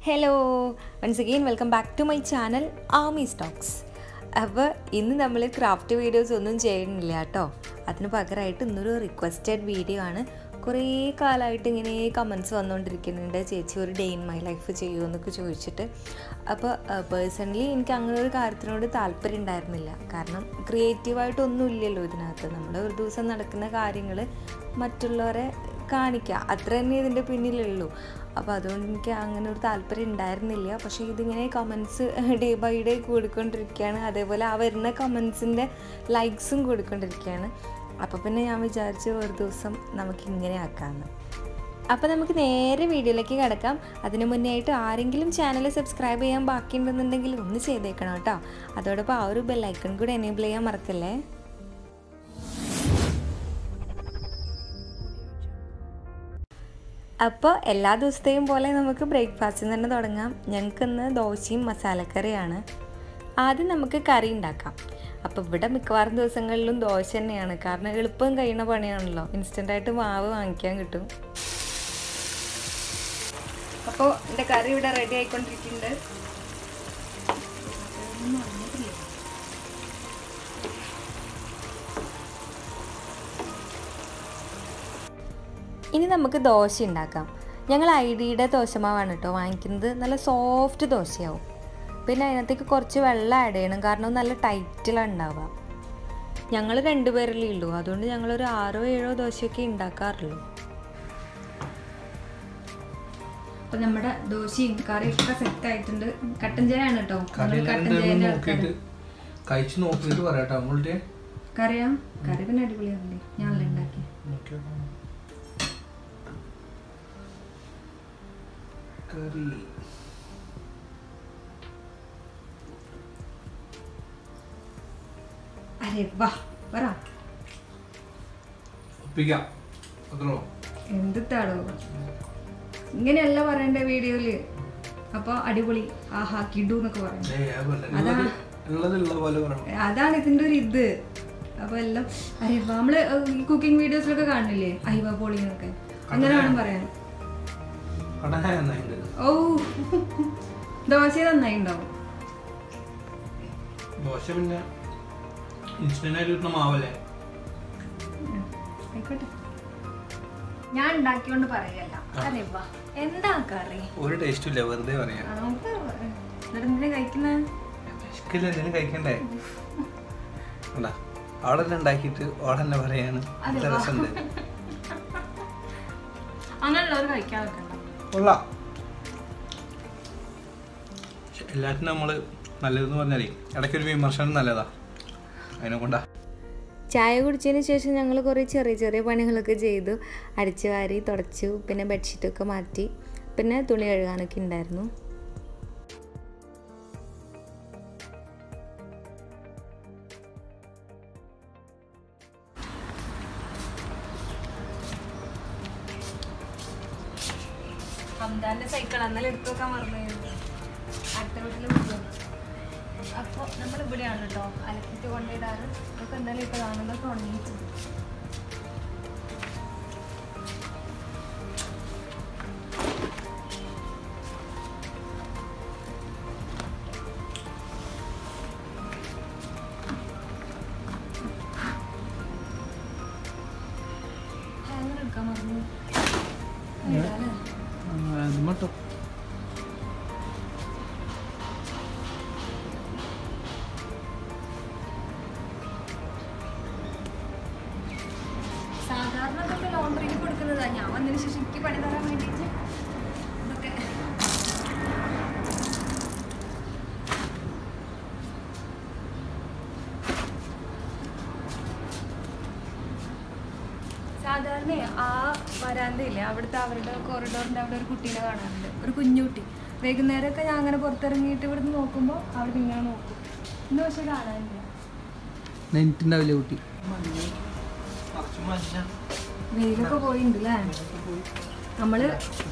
Hello once again welcome back to my channel Aami stocks അപ്പോൾ ഇന്ന് നമ്മൾ ക്രാഫ്റ്റ് വീഡിയോസ് ഒന്നും ചെയ്യുന്നില്ല കേട്ടോ അതിന് പകരമായിട്ട് ഇന്നൊരു റിക്വസ്റ്റഡ് വീഡിയോ ആണ് കുറേ കാലമായിട്ട് ഇങ്ങനെ കമൻസ് വന്നുകൊണ്ടിരിക്കുന്നുണ്ട് ചേച്ചി ഒരു ഡേ ഇൻ മൈ ലൈഫ് ചെയ്യുമോ എന്നൊക്കെ ചോദിച്ചിട്ട് അപ്പോൾ പേഴ്സണലി എനിക്ക് അങ്ങനെ ഒരു കാര്യത്തിനോട് താല്പര്യം ഉണ്ടായിരുന്നില്ല കാരണം ക്രിയേറ്റീവായിട്ടൊന്നും ഇല്ലല്ലോ ഇതിനകത്ത് നമ്മൾ ഒരു ദിവസം നടക്കുന്ന കാര്യങ്ങൾ മറ്റുള്ളവരെ കാണിക്കുക അത്ര തന്നെ ഇതിൻ്റെ പിന്നിലുള്ളൂ അപ്പോൾ അതുകൊണ്ട് എനിക്ക് അങ്ങനെ ഒരു താല്പര്യം ഉണ്ടായിരുന്നില്ല പക്ഷേ ഇതിങ്ങനെ കമൻസ് ഡേ ബൈ ഡേ കൂടിക്കൊണ്ടിരിക്കുകയാണ് അതേപോലെ ആ വരുന്ന കമൻസിൻ്റെ ലൈക്സും കൂടിക്കൊണ്ടിരിക്കുകയാണ് അപ്പോൾ പിന്നെ ഞാൻ വിചാരിച്ചു ഒരു ദിവസം നമുക്ക് ഇങ്ങനെ ആക്കാമെന്ന് അപ്പോൾ നമുക്ക് നേരെ വീഡിയോയിലേക്ക് കിടക്കാം അതിന് മുന്നേ ആയിട്ട് ആരെങ്കിലും ചാനൽ സബ്സ്ക്രൈബ് ചെയ്യാൻ ബാക്കിയുണ്ടെന്നുണ്ടെങ്കിൽ ഒന്ന് ചെയ്തേക്കണം കേട്ടോ അതോടൊപ്പം ആ ഒരു ബെല്ലൈക്കൺ കൂടെ എനേബിൾ ചെയ്യാൻ മറക്കല്ലേ അപ്പോൾ എല്ലാ ദിവസത്തെയും പോലെ നമുക്ക് ബ്രേക്ക്ഫാസ്റ്റിൽ തന്നെ തുടങ്ങാം ഞങ്ങൾക്കിന്ന് ദോശയും മസാലക്കറിയാണ് ആദ്യം നമുക്ക് കറി ഉണ്ടാക്കാം അപ്പോൾ ഇവിടെ മിക്കവാറും ദിവസങ്ങളിലും ദോശ തന്നെയാണ് കാരണം എളുപ്പം കഴിയുന്ന പണിയാണല്ലോ ഇൻസ്റ്റൻ്റായിട്ട് മാവ് വാങ്ങിക്കാൻ കിട്ടും അപ്പോൾ എൻ്റെ കറി ഇവിടെ റെഡി ആയിക്കൊണ്ടിരിക്കുന്നുണ്ട് ഇനി നമുക്ക് ദോശ ഉണ്ടാക്കാം ഞങ്ങൾ ഐഡിയുടെ ദോശമാവാണ് കേട്ടോ വാങ്ങിക്കുന്നത് നല്ല സോഫ്റ്റ് ദോശയാവും പിന്നെ അതിനകത്തേക്ക് കുറച്ച് വെള്ളം ആഡ് ചെയ്യണം കാരണം നല്ല ടൈറ്റിലാണ് ഉണ്ടാവുക ഞങ്ങൾ രണ്ടുപേരല്ലേ ഉള്ളൂ അതുകൊണ്ട് ഞങ്ങളൊരു ആറോ ഏഴോ ദോശയൊക്കെ ഉണ്ടാക്കാറുള്ളൂ അപ്പോൾ നമ്മുടെ ദോശയും കറിയൊക്കെ സെറ്റ് ആയിട്ടുണ്ട് കട്ടൻ ചായയാണ് കേട്ടോ കറി നമ്മൾ കട്ടൻ എന്തായാലും ചായൻ്റെ നോക്കിയിട്ട് കഴിച്ച് നോക്കിയിട്ട് പറയാട്ടോ നമ്മളുടെ കറിയാ കറി പിന്നെ അടിപൊളിയാണല്ലേ ഞാനല്ലേ ഉണ്ടാക്കി കറി അരെ വാ പറ ഒപ്പിക്കാം അത്രോ എന്തിട്ടാടോ ഇങ്ങനെയല്ല പറയണ്ടേ വീഡിയോയില് അപ്പൊ അടിപൊളി ആഹാ കിഡു എന്നൊക്കെ പറയണം ഏയ് അത് വേണ്ട. ഉള്ളത് ഉള്ളതുള്ള പോലെ പറയണം അതാണ് ഇതിന്റെ ഒരു ഇത് അപ്പൊ എല്ലാം അരെ വാ, നമ്മള് ഈ കുക്കിംഗ് വീഡിയോസിലൊക്കെ കാണില്ലേ അയ്യ പൊളി എന്നൊക്കെ അങ്ങനെ വേണം പറയാൻ കടന നന്നായിട്ടുണ്ട് ഓ ദോശ നന്നായി ഉണ്ടാവും ദോശ പിന്നെ ഇൻസ്റ്റന്റ് ആയിട്ട് കിട്ടുന്ന മാവല്ലേ ആയിക്കോട്ടെ ഞാൻ ഉണ്ടാക്കിയോണ്ട് പറയല്ല അരെ വാ എന്താ കറി ഒരു ടേസ്റ്റും ഇല്ല വെറുതെ പറയാം ആ, നമുക്ക് എന്നിട്ട് എന്തിനാ കഴിക്കുന്ന വിശക്കില്ല എന്തെങ്കിലും കഴിക്കണ്ടേ അല്ല അവിടെ തന്നെ ഉണ്ടാക്കിയിട്ട് അവിടെ തന്നെ പറയാണ് നല്ല രസമുണ്ട് അങ്ങനെയുള്ളവർ കഴിക്കാൻ വെക്കണ്ട കൊള്ളാം പക്ഷെ എല്ലാത്തിനും നമ്മൾ നല്ലതെന്ന് പറഞ്ഞാലേ ഇടയ്ക്കൊരു വിമർശനം നല്ലതാ അതിനെ കൊണ്ടാ ചായ കുടിച്ചതിന് ശേഷം ഞങ്ങൾ കുറേ ചെറിയ ചെറിയ പണികളൊക്കെ ചെയ്തു അടിച്ചു വാരി തുടച്ചു പിന്നെ ബെഡ്ഷീറ്റൊക്കെ മാറ്റി പിന്നെ തുണി കഴുകാനൊക്കെ ഉണ്ടായിരുന്നു റംദാന്റെ സൈക്കിൾ അന്നലെ എടുത്തു വെക്കാൻ മറന്നു അടുത്ത വീട്ടിൽ അപ്പോൾ നമ്മൾ ഇവിടെയാണ് കേട്ടോ അലക്കിട്ട് കൊണ്ടിടാറ് ഇതൊക്കെ എന്തായാലും ഇപ്പോൾ കാണുന്നതൊക്കെ ഉണങ്ങിയിട്ട് ഹാങ്ങർ എടുക്കാൻ മറന്നു ഇടാല്ലേ? മട്ടോ സാധാരണ ഇതൊക്കെ ലോണ്ടറിക്ക് കൊടുക്കുന്നതാ ഞാൻ വന്നതിന് ശേഷം എനിക്ക് പണി തരാൻ വേണ്ടിയിട്ട് ഇതൊക്കെ സാധാരണ ആ വരാന്തയില്ലേ അവിടുത്തെ അവരുടെ കോറിഡോറിൻ്റെ അവിടെ ഒരു കുട്ടീനെ കാണാറുണ്ട് ഒരു കുഞ്ഞുകുട്ടി വൈകുന്നേരമൊക്കെ ഞാൻ അങ്ങനെ പുറത്തിറങ്ങിയിട്ട് ഇവിടുന്ന് നോക്കുമ്പോൾ അവിടെ ഇങ്ങനെ നോക്കും ഇന്ന് പക്ഷെ കാണാനില്ല നെറ്റിണ്ടാവില്ല കുട്ടി വെയിലൊക്കെ പോയിട്ടുണ്ട് അല്ലേ നമ്മള്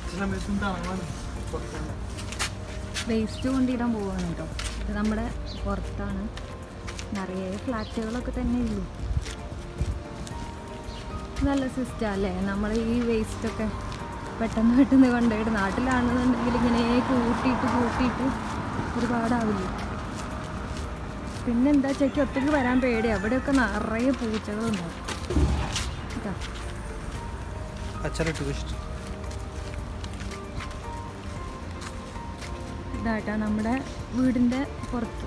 വേസ്റ്റ് കൊണ്ടിടാൻ പോവാണ് കേട്ടോ ഇത് നമ്മുടെ പുറത്താണ് നിറയെ ഫ്ലാറ്റുകളൊക്കെ തന്നെ ഉള്ളൂ നല്ല സിസ്റ്റം അല്ലേ നമ്മൾ ഈ വേസ്റ്റൊക്കെ പെട്ടെന്ന് പെട്ടെന്ന് കൊണ്ടുപോയിട്ട് നാട്ടിലാണെന്നുണ്ടെങ്കിൽ ഇങ്ങനെ കൂട്ടി കൂട്ടിയിട്ട് കൂട്ടിയിട്ട് ഒരുപാടാവില്ലേ പിന്നെന്താ ചെക്ക് ഒറ്റയ്ക്ക് വരാൻ പേടി അവിടെയൊക്കെ നിറയെ പൂച്ചകളുണ്ടാവും ഇതാ അച്ഛനിട്ട് വെച്ചിട്ട് ഇതാട്ടാ നമ്മുടെ വീടിൻ്റെ പുറത്ത്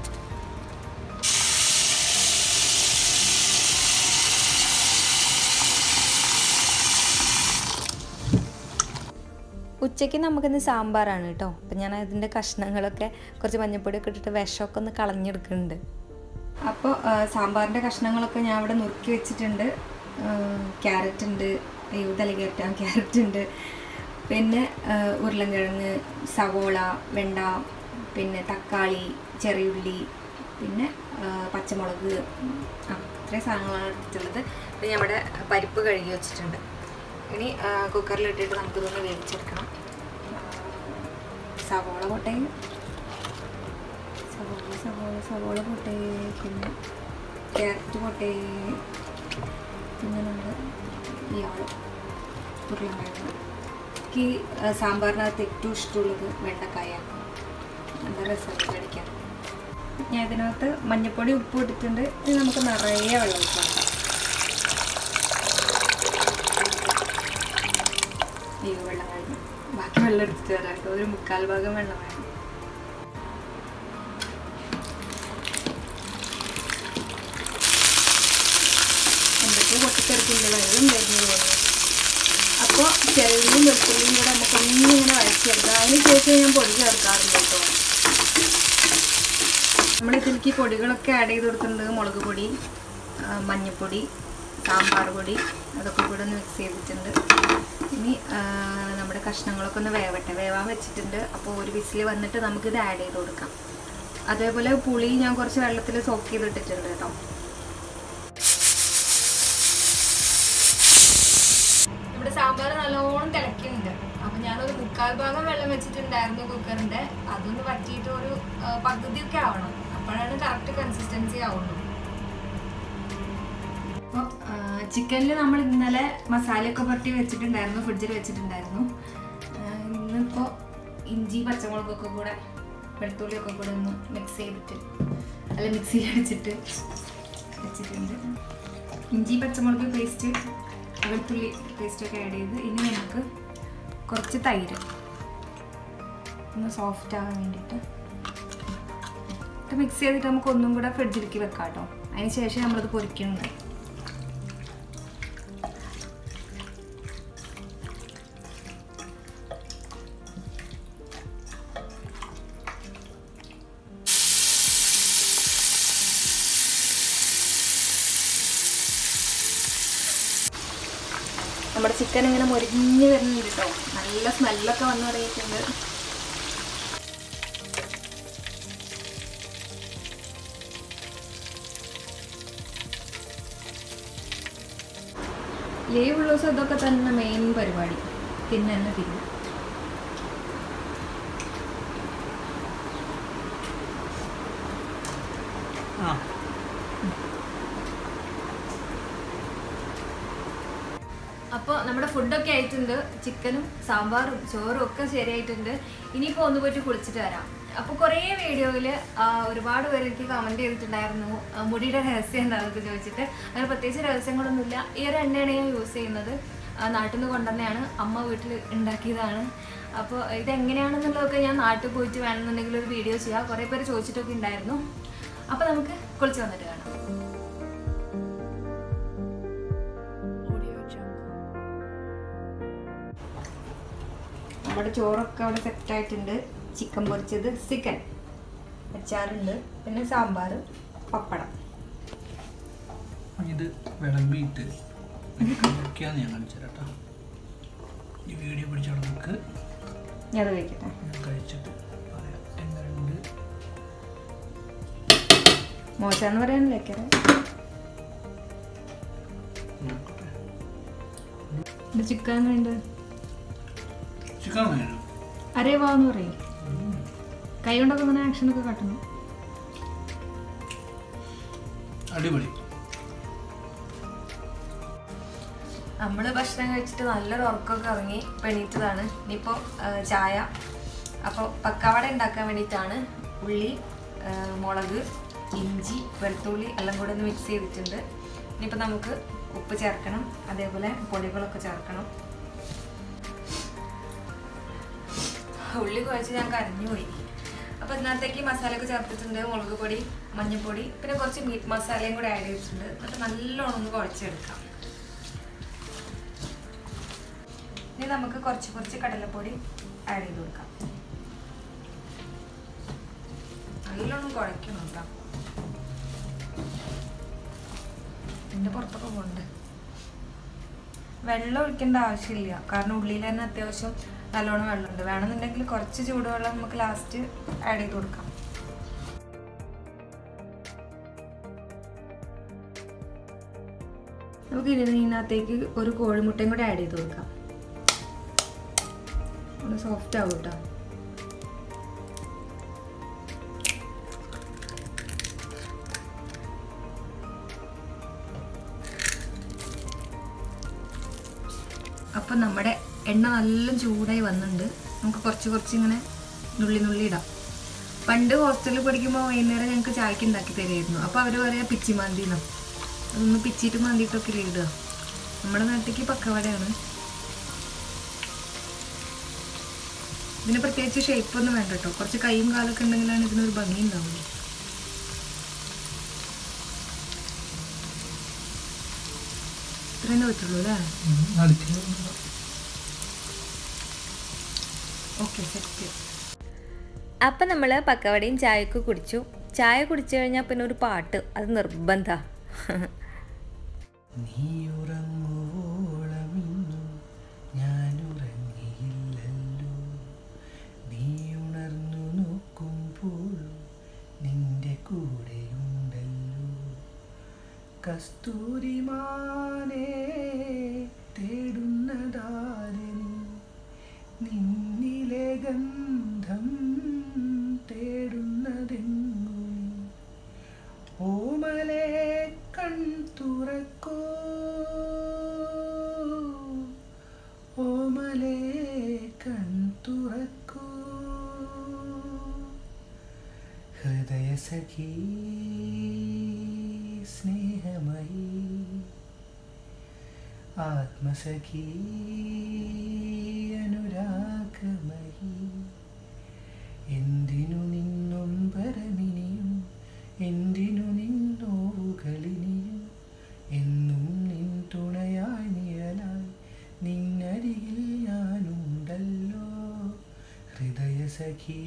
ഉച്ചയ്ക്ക് നമുക്കിന്ന് സാമ്പാറാണ് കേട്ടോ അപ്പം ഞാൻ അതിൻ്റെ കഷ്ണങ്ങളൊക്കെ കുറച്ച് മഞ്ഞപ്പൊടിയൊക്കെ ഇട്ടിട്ട് വിഷമൊക്കെ ഒന്ന് കളഞ്ഞെടുക്കുന്നുണ്ട് അപ്പോൾ സാമ്പാറിൻ്റെ കഷ്ണങ്ങളൊക്കെ ഞാൻ ഇവിടെ നുറുക്കി വെച്ചിട്ടുണ്ട് ക്യാരറ്റ് ഉണ്ട് അയ്യോ തല കയറ്റാൻ ക്യാരറ്റ് ഉണ്ട് പിന്നെ ആ, ഉരുളൻകിഴങ്ങ് സവോള വെണ്ട പിന്നെ തക്കാളി ചെറിയുള്ളി പിന്നെ ആ, പച്ചമുളക് ആ ഇത്രയും സാധനങ്ങളാണ് എടുത്തിട്ടുള്ളത് പിന്നെ ഞാൻ ഇവിടെ പരിപ്പ് കഴുകി വെച്ചിട്ടുണ്ട് ഇനി ആ, കുക്കറിലിട്ടിട്ട് നമുക്കിതൊന്ന് വേവിച്ചെടുക്കണം ആ, സവോള പോട്ടെ സവോള സവോള സവോള പോട്ടെ പിന്നെ ക്യാരറ്റ് പോട്ടെ പിന്നെ നമ്മൾ ഇയാൾ ഉരുളൻകിഴങ്ങ് എനിക്ക് ആ, സാമ്പാറിനകത്ത് ഏറ്റവും ഇഷ്ടമുള്ളത് വെണ്ടക്കായ നല്ല രസമാണ് കഴിക്കാൻ ഞാൻ ഇതിനകത്ത് മഞ്ഞൾപ്പൊടി ഉപ്പ് ഇട്ടിട്ടുണ്ട് ഇത് നമുക്ക് നിറയെ വെള്ളം ഒഴിച്ച് കൊടുക്കാം ഈ വെള്ളം കഴിഞ്ഞു ബാക്കി വെള്ളം എടുത്തിട്ട് വരാം കേട്ടോ ഒരു മുക്കാൽ ഭാഗം വെള്ളം വേണം എന്തൊക്കെ പൊട്ടിത്തെറിക്കില്ല വെള്ളം ഉണ്ടായിരുന്നു തോന്നുന്നു അപ്പോൾ ചെറിയും വെളുത്തുള്ളിയും കൂടെ നമുക്കൊന്നും ഇങ്ങനെ വഴച്ചെടുക്കാം അതിന് ശേഷം ഞാൻ പൊടി ചേർക്കാറുണ്ട് കേട്ടോ നമ്മൾ ഇതിലേക്ക് പൊടികളൊക്കെ ആഡ് ചെയ്ത് കൊടുക്കുന്നത് മുളക് പൊടി ആ, മഞ്ഞൾപ്പൊടി സാമ്പാർ പൊടി അതൊക്കെ കൂടെ ഒന്ന് മിക്സ് ചെയ്തിട്ടുണ്ട് ഇനി ആ, നമ്മുടെ കഷ്ണങ്ങളൊക്കെ ഒന്ന് വേവട്ടെ വേവാൻ വെച്ചിട്ടുണ്ട് അപ്പോൾ ഒരു വിസിൽ വന്നിട്ട് നമുക്കിത് ആഡ് ചെയ്ത് കൊടുക്കാം അതേപോലെ പുളി ഞാൻ കുറച്ച് വെള്ളത്തിൽ സോക്ക് ചെയ്തിട്ടിട്ടുണ്ട് കേട്ടോ ഇവിടെ സാമ്പാർ നല്ലോണം തിളക്കുന്നുണ്ട് അപ്പൊ ഞാനൊരു മുക്കാൽ ഭാഗം വെള്ളം വെച്ചിട്ടുണ്ടായിരുന്നു കുക്കറിന്റെ അതൊന്ന് പറ്റിയിട്ട് ഒരു ആ, പകുതിയൊക്കെ ആവണം അപ്പോഴാണ് കറക്റ്റ് കൺസിസ്റ്റൻസി ആവുള്ളൂ അപ്പോൾ ചിക്കനിൽ നമ്മൾ ഇന്നലെ മസാലയൊക്കെ പുരട്ടി വെച്ചിട്ടുണ്ടായിരുന്നു ഫ്രിഡ്ജിൽ വെച്ചിട്ടുണ്ടായിരുന്നു ആ, ഇന്നിപ്പോൾ ഇഞ്ചി പച്ചമുളകൊക്കെ കൂടെ വെളുത്തുള്ളിയൊക്കെ കൂടെ ഒന്ന് മിക്സ് ചെയ്തിട്ട് അല്ല മിക്സിയിൽ അടിച്ചിട്ട് വെച്ചിട്ടുണ്ട് ഇഞ്ചി പച്ചമുളക് പേസ്റ്റ് വെളുത്തുള്ളി പേസ്റ്റൊക്കെ ആഡ് ചെയ്ത് ഇനി നമുക്ക് കുറച്ച് തൈര് ഒന്ന് സോഫ്റ്റ് ആവാൻ വേണ്ടിയിട്ട് ഇത് മിക്സ് ചെയ്തിട്ട് നമുക്ക് ഒന്നും കൂടെ ഫ്രിഡ്ജിലേക്ക് വെക്കാം കേട്ടോ അതിന് ശേഷം നമ്മളത് പൊരിക്കുന്നുണ്ട് നമ്മുടെ ചിക്കൻ ഇങ്ങനെ മുരിഞ്ഞ് വരുന്നുണ്ട് കേട്ടോ നല്ല സ്മെല്ലൊക്കെ വന്നു തുടങ്ങിയിട്ടുണ്ട് ലീവ് ഉള്ള ദിവസം ഇതൊക്കെ തന്നെ മെയിൻ പരിപാടി പിന്നെ തന്നെ തിരിഞ്ഞു ആ അപ്പോൾ നമ്മുടെ ഫുഡൊക്കെ ആയിട്ടുണ്ട് ചിക്കനും സാമ്പാറും ചോറും ഒക്കെ ശരിയായിട്ടുണ്ട് ഇനിയിപ്പോൾ ഒന്ന് പോയിട്ട് കുളിച്ചിട്ട് വരാം അപ്പോൾ കുറേ വീഡിയോയിൽ ഒരുപാട് പേര് എനിക്ക് കമൻറ്റ് ചെയ്തിട്ടുണ്ടായിരുന്നു ആ, മുടിയുടെ രഹസ്യം എന്താണെന്നൊക്കെ ചോദിച്ചിട്ട് അങ്ങനെ പ്രത്യേകിച്ച് രഹസ്യങ്ങളൊന്നുമില്ല ഈ ഒരു എണ്ണയാണ് ഞാൻ യൂസ് ചെയ്യുന്നത് ആ, നാട്ടിൽ നിന്ന് കൊണ്ടുവന്നെയാണ് അമ്മ വീട്ടിൽ ഉണ്ടാക്കിയതാണ് അപ്പോൾ ഇതെങ്ങനെയാണെന്നുള്ളതൊക്കെ ഞാൻ നാട്ടിൽ പോയിട്ട് വേണമെന്നുണ്ടെങ്കിൽ ഒരു വീഡിയോ ചെയ്യാം കുറേ പേര് ചോദിച്ചിട്ടൊക്കെ ഉണ്ടായിരുന്നു അപ്പോൾ നമുക്ക് കുളിച്ച് വന്നിട്ട് കാണാം നമ്മുടെ ചോറൊക്കെ അവിടെ സെറ്റ് ആയിട്ടുണ്ട് ചിക്കൻ പൊരിച്ചത് ചിക്കൻ അച്ചാറുണ്ട് പിന്നെ സാമ്പാർ പപ്പടം ഇത് വിളമ്പിയിട്ട് കഴിക്കാന്ന് ഞാൻ കാണിച്ചു തരാം കേട്ടോ ഈ വീഡിയോ പിടിച്ചവിടെ നമുക്ക് ഞാൻ അത് കഴിക്കട്ടെ ഞാൻ കഴിച്ചിട്ട് പറയാം എങ്ങനെയുണ്ട് മോശമെന്ന് പറയാനല്ലേ കയറി നോക്കട്ടെ ഇത് ചിക്കൻ ഉണ്ട് ചിക്കൻ വേണം അരേ വാന്ന് പറയും കൈ കൊണ്ടൊക്കെ ഇങ്ങനെ ആക്ഷനൊക്കെ കാട്ടുന്നു അടിപൊളി നമ്മൾ ഭക്ഷണം കഴിച്ചിട്ട് നല്ലൊരു ഉറക്കമൊക്കെ ഇറങ്ങി പെണീറ്റതാണ് ഇനിയിപ്പോൾ ചായ അപ്പോൾ പക്കാവട ഉണ്ടാക്കാൻ വേണ്ടിയിട്ടാണ് ഉള്ളി ആ, മുളക് ഇഞ്ചി വെളുത്തുള്ളി എല്ലാം കൂടെ ഒന്ന് മിക്സ് ചെയ്തിട്ടുണ്ട് ഇനിയിപ്പോൾ നമുക്ക് ഉപ്പ് ചേർക്കണം അതേപോലെ പൊടികളൊക്കെ ചേർക്കണം ഉള്ളി കുഴച്ച് ഞാൻ കരഞ്ഞു പോയി അപ്പോൾ ഇതിനകത്തേക്ക് മസാലയൊക്കെ ചേർത്തിട്ടുണ്ട് മുളക് പൊടി മഞ്ഞൾപ്പൊടി പിന്നെ കുറച്ച് മീറ്റ് മസാലയും കൂടി ആഡ് ചെയ്തിട്ടുണ്ട് എന്നിട്ട് നല്ലോണം ഒന്ന് കുഴച്ചെടുക്കാം ഇനി നമുക്ക് കുറച്ച് കുറച്ച് കടലപ്പൊടി ആഡ് ചെയ്ത് കൊടുക്കാം നല്ലോണം കുഴക്കണം കേട്ടോ ഇതിൻ്റെ പുറത്തൊക്കെ പോകണ്ട് വെള്ളം ഒഴിക്കേണ്ട ആവശ്യമില്ല കാരണം ഉള്ളിൽ തന്നെ അത്യാവശ്യം നല്ലോണം വെള്ളമുണ്ട് വേണമെന്നുണ്ടെങ്കിൽ കുറച്ച് ചൂടുവെള്ളം നമുക്ക് ലാസ്റ്റ് ആഡ് ചെയ്ത് കൊടുക്കാം നമുക്ക് ഇനി ഇതിനകത്തേക്ക് ഒരു കോഴിമുട്ടയും കൂടി ആഡ് ചെയ്ത് കൊടുക്കാം ഒന്ന് സോഫ്റ്റ് ആവും കേട്ടോ അപ്പം നമ്മുടെ എണ്ണ നല്ല ചൂടായി വന്നിട്ടുണ്ട് നമുക്ക് കുറച്ച് കുറച്ച് ഇങ്ങനെ നുള്ളി നുള്ളി ഇടാം പണ്ട് ഹോസ്റ്റലിൽ പഠിക്കുമ്പോൾ വൈകുന്നേരം ഞങ്ങൾക്ക് ചായക്ക് ഉണ്ടാക്കി തരുമായിരുന്നു അപ്പോൾ അവർ പറയാ പിച്ചി മാന്തി എന്നാ അതൊന്ന് പിച്ചിട്ട് മാന്തിയിട്ടൊക്കെ ഇല്ലേ ഇടുക നമ്മുടെ നാട്ടിലേക്ക് പക്കവടയാണ് ഇതിന് പ്രത്യേകിച്ച് ഷേപ്പ് ഒന്നും വേണ്ട കേട്ടോ കുറച്ച് കൈയും കാലൊക്കെ ഉണ്ടെങ്കിലാണ് ഇതിനൊരു ഭംഗി ഉണ്ടാവുള്ളൂ ഇത്രയും പറ്റുള്ളൂ അല്ലേ അടുത്ത് ഓക്കെ സെറ്റ് അപ്പം നമ്മൾ പക്കവടയും ചായയൊക്കെ കുടിച്ചു ചായ കുടിച്ചു കഴിഞ്ഞാൽ പിന്നെ ഒരു പാട്ട് അത് നിർബന്ധ നീയുറങ്ങുവോളമിന്നും ഞാനുറങ്ങിയില്ലല്ലോ നീ ഉണർന്നു നോക്കുമ്പോഴും നിന്റെ കൂടെയുണ്ടല്ലോ കസ്തൂരിമാനെ തേടുന്നതാരെ നീ നിന്നിലെ ഗന്ധം തേടുന്നതെങ്ങു നീ ഓമലെ കൺ തുറക്കോ ഓമലെ കൺ തുറക്കോ ഹൃദയ സഖി സ്നേഹമയി ആത്മസഖി അനുരാഗമയി എന്തിനു നിന്നും പരമിനിയും എന്തിനു നിന്നോവുകളിനിയും എന്നും നിൻ തുണയായി നിഴലായി നിന്നരികിൽ ഞാനുണ്ടല്ലോ ഹൃദയ സഖീ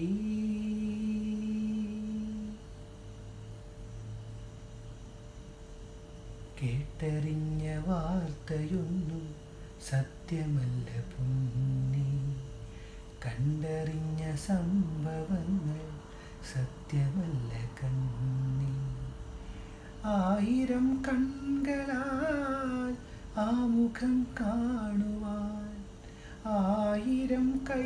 കേട്ടറിഞ്ഞ വാർത്തയൊന്നും സത്യമല്ല പൊന്നി കണ്ടറിഞ്ഞ സംഭവങ്ങൾ സത്യമല്ല കണ്ണി ആയിരം കൺകളാൽ ആ മുഖം കാണുവാൻ ആയിരം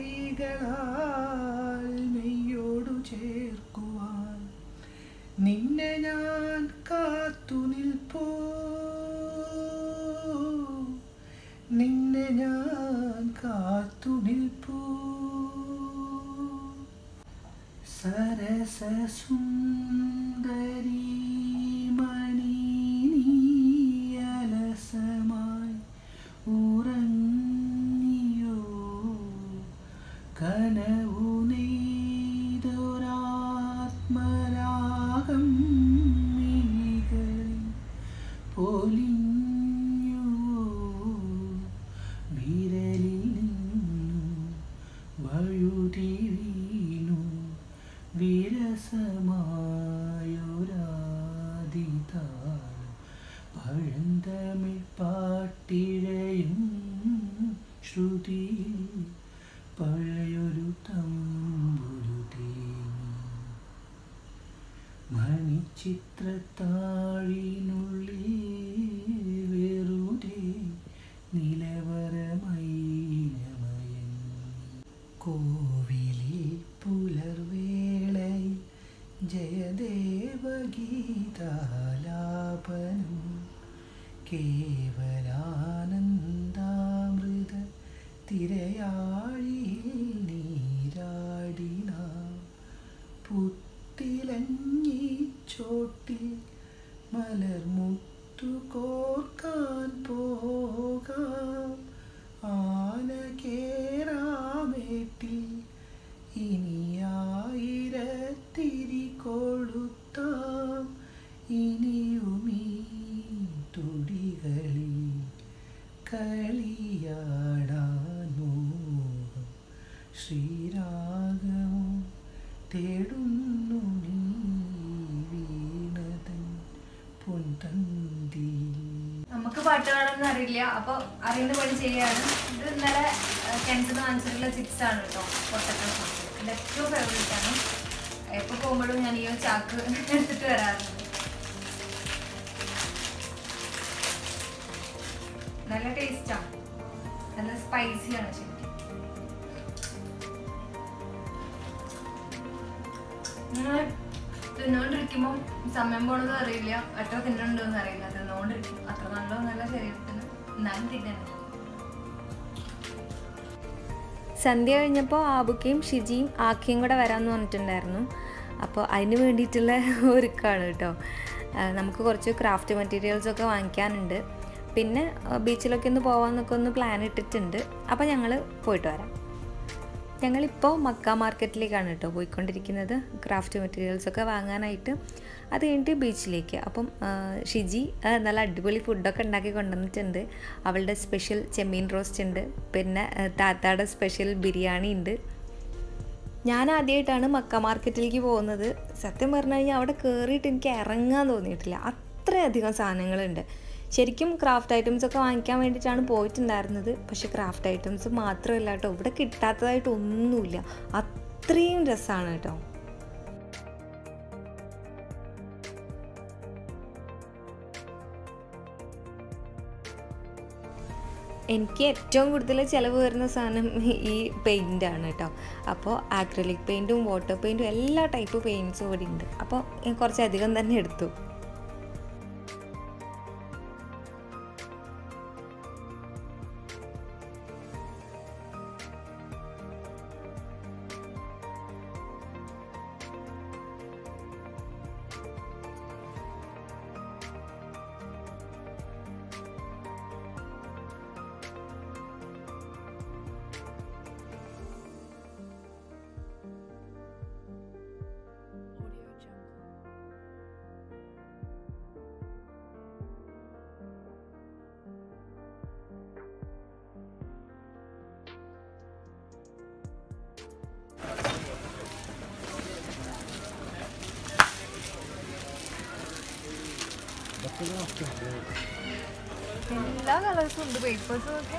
കൈകളാൽ മെയ്യോടു ചേർക്കുവാൻ നിന്നെ ഞാൻ കാത്തു നിൽപ്പോ നിന്നെ ഞാൻ കാത്തു നിൽപ്പൂ സരസസുന്ദരി മണി നീയലസമായി ഉറങ്ങിയോ കനവു നെയ്തൊരാത്മരാഗം മിഴികളിൽ പൊലിഞ്ഞുവോ വിരലിൽ നിന്നും വഴുതി വീണു വിരസമായൊരാദിതാരം പഴന്തമിഴ് പാട്ടിഴയും ശ്രുതി പഴയൊരു തമ്പുരു തേങ്ങി മണിച്ചിത്രത്താഴിനുള്ളിൽ വെറുതെ നിലവറമൈനമയങ്ങി കോവിലിൽ പുലർവേളയിൽ ജയദേവഗീതാലാപനം കേവലാനന്ദാമൃത തിരയാഴിയിൽ നീരാടി മലർമുത്തു കോർക്കാൻ പോകാം ആന കേറാമേട്ടിൽ ഇനിയായിരത്തിരി കൊളുത്താം ഇനിയുമീ തുടികളിൽ കളിയാടാൻ മോഹം ശ്രീരാഗമോ തേടുന്നു നീ വീണതൻ പൊൻതന്തിയിൽ നമുക്ക് പാട്ട് പാടാനൊന്നും അറിയില്ല അപ്പോൾ അറിയുന്ന പോലെ ചെയ്യാണ് ഇത് ഇന്നലെ കിണറ്റിൽ വാങ്ങിച്ചിട്ടുള്ള ചിപ്സ് ആണ് കേട്ടോ പൊട്ടക്കൽ എൻ്റെ ഏറ്റവും ഫേവറേറ്റ് ആണ് എപ്പോൾ പോകുമ്പോഴും ഞാൻ ഈ ഒരു ചാക്ക് എടുത്തിട്ട് വരാറുണ്ട് നല്ല ടേസ്റ്റാണ് നല്ല സ്പൈസിയാണ് ശരിക്കും ഇങ്ങനെ തിന്നുകൊണ്ടിരിക്കുമ്പോൾ സമയം പോണതും അറിയില്ല എത്ര തിന്നുണ്ടെന്ന് അറിയില്ല തിന്നുകൊണ്ടിരിക്കും അത്ര നല്ലതൊന്നല്ല ശരീരത്തിന് എന്നാലും തിന്നണം സന്ധ്യ കഴിഞ്ഞപ്പോൾ ആബുക്കയും ഷിജിയും ആക്കിയും കൂടെ വരാമെന്ന് പറഞ്ഞിട്ടുണ്ടായിരുന്നു അപ്പോൾ അതിന് വേണ്ടിയിട്ടുള്ള ഒരുക്കാണ് കേട്ടോ ആ, നമുക്ക് കുറച്ച് ക്രാഫ്റ്റ് മെറ്റീരിയൽസ് ഒക്കെ വാങ്ങിക്കാനുണ്ട് പിന്നെ ആ, ബീച്ചിലൊക്കെ ഒന്ന് പോകാമെന്നൊക്കെ ഒന്ന് പ്ലാൻ ഇട്ടിട്ടുണ്ട് അപ്പോൾ ഞങ്ങൾ പോയിട്ട് വരാം ഞങ്ങളിപ്പോൾ മക്ക മാർക്കറ്റിലേക്കാണ് കേട്ടോ പോയിക്കൊണ്ടിരിക്കുന്നത് ക്രാഫ്റ്റ് മെറ്റീരിയൽസ് ഒക്കെ വാങ്ങാനായിട്ട് അത് കഴിഞ്ഞിട്ട് ബീച്ചിലേക്ക് അപ്പം ആ, ഷിജി ആ, നല്ല അടിപൊളി ഫുഡൊക്കെ ഉണ്ടാക്കി കൊണ്ടുവന്നിട്ടുണ്ട് അവളുടെ സ്പെഷ്യൽ ചെമ്മീൻ റോസ്റ്റ് ഉണ്ട് പിന്നെ ആ, താത്താടെ സ്പെഷ്യൽ ബിരിയാണി ഉണ്ട് ഞാൻ ആദ്യമായിട്ടാണ് മക്ക മാർക്കറ്റിലേക്ക് പോകുന്നത് സത്യം പറഞ്ഞു കഴിഞ്ഞാൽ അവിടെ കയറിയിട്ട് എനിക്ക് ഇറങ്ങാൻ തോന്നിയിട്ടില്ല അത്രയധികം സാധനങ്ങളുണ്ട് ശരിക്കും ക്രാഫ്റ്റ് ഐറ്റംസ് ഒക്കെ വാങ്ങിക്കാൻ വേണ്ടിയിട്ടാണ് പോയിട്ടുണ്ടായിരുന്നത് പക്ഷേ ക്രാഫ്റ്റ് ഐറ്റംസ് മാത്രമല്ല കേട്ടോ ഇവിടെ കിട്ടാത്തതായിട്ട് ഒന്നുമില്ല അത്രയും രസമാണ് കേട്ടോ എനിക്ക് ഏറ്റവും കൂടുതൽ ചിലവ് വരുന്ന സാധനം ഈ പെയിൻ്റ് ആണ് കേട്ടോ അപ്പോൾ ആക്രലിക് പെയിൻറ്റും വാട്ടർ പെയിൻറ്റും എല്ലാ ടൈപ്പ് പെയിൻറ്റ്സും ഇവിടെ ഉണ്ട് അപ്പോൾ ഞാൻ കുറച്ചധികം തന്നെ എടുത്തു എല്ലാ കളേഴ്സും ഉണ്ട് പേപ്പേഴ്സും ഒക്കെ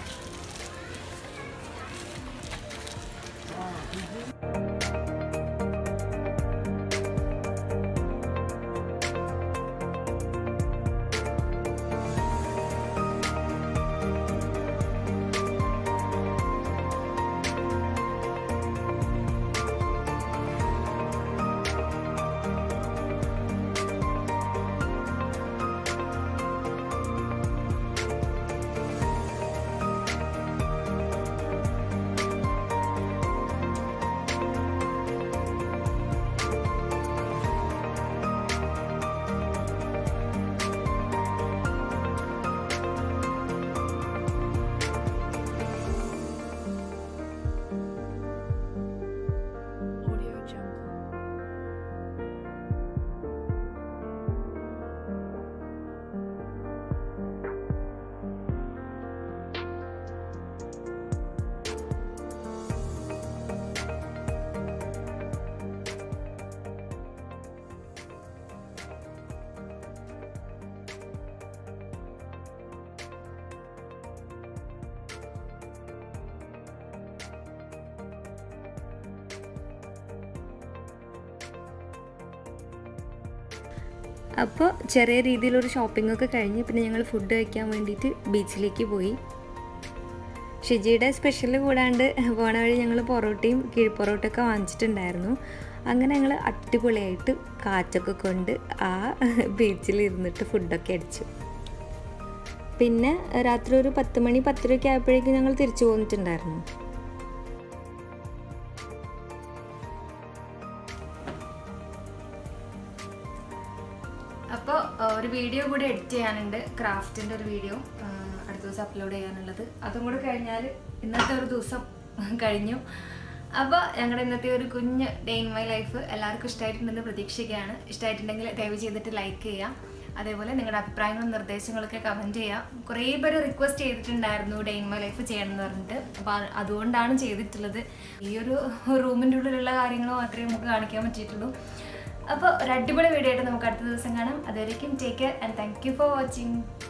അപ്പോൾ ചെറിയ രീതിയിലൊരു ഷോപ്പിംഗ് ഒക്കെ കഴിഞ്ഞ് പിന്നെ ഞങ്ങൾ ഫുഡ് കഴിക്കാൻ വേണ്ടിയിട്ട് ബീച്ചിലേക്ക് പോയി ഷിജിയുടെ സ്പെഷ്യൽ കൂടാണ്ട് പോണ വഴി ഞങ്ങൾ പൊറോട്ടയും കിഴിപ്പൊറോട്ടയൊക്കെ വാങ്ങിച്ചിട്ടുണ്ടായിരുന്നു അങ്ങനെ ഞങ്ങൾ അടിപൊളിയായിട്ട് കാറ്റൊക്കെ കൊണ്ട് ആ ബീച്ചിൽ ഇരുന്നിട്ട് ഫുഡൊക്കെ അടിച്ചു പിന്നെ രാത്രി ഒരു പത്ത് മണി പത്തരയൊക്കെ ആയപ്പോഴേക്കും ഞങ്ങൾ തിരിച്ചു പോന്നിട്ടുണ്ടായിരുന്നു അപ്പോൾ ഒരു വീഡിയോ കൂടി എഡിറ്റ് ചെയ്യാനുണ്ട് ക്രാഫ്റ്റിൻ്റെ ഒരു വീഡിയോ അടുത്ത ദിവസം അപ്ലോഡ് ചെയ്യാനുള്ളത് അതും കൂടെ കഴിഞ്ഞാൽ ഇന്നത്തെ ഒരു ദിവസം കഴിഞ്ഞു അപ്പോൾ ഞങ്ങളുടെ ഇന്നത്തെ ഒരു കുഞ്ഞ് ഡേ ഇൻ മൈ ലൈഫ് എല്ലാവർക്കും ഇഷ്ടമായിട്ടുണ്ടെന്ന് പ്രതീക്ഷിക്കുകയാണ് ഇഷ്ടമായിട്ടുണ്ടെങ്കിൽ ദയവ് ചെയ്തിട്ട് ലൈക്ക് ചെയ്യാം അതേപോലെ നിങ്ങളുടെ അഭിപ്രായങ്ങളും നിർദ്ദേശങ്ങളൊക്കെ കമൻറ്റ് ചെയ്യാം കുറേ പേര് റിക്വസ്റ്റ് ചെയ്തിട്ടുണ്ടായിരുന്നു ഡേ ഇൻ മൈ ലൈഫ് ചെയ്യണം എന്ന് പറഞ്ഞിട്ട് അപ്പോൾ അതുകൊണ്ടാണ് ചെയ്തിട്ടുള്ളത് ഈ ഒരു റൂമിൻ്റെ ഉള്ളിലുള്ള കാര്യങ്ങൾ മാത്രമേ നമുക്ക് കാണിക്കാൻ പറ്റിയിട്ടുള്ളൂ അപ്പോൾ ഒരു അടിപൊളി വീഡിയോ ആയിട്ട് നമുക്ക് അടുത്ത ദിവസം കാണാം അതുവരേക്കും take care and thank you for watching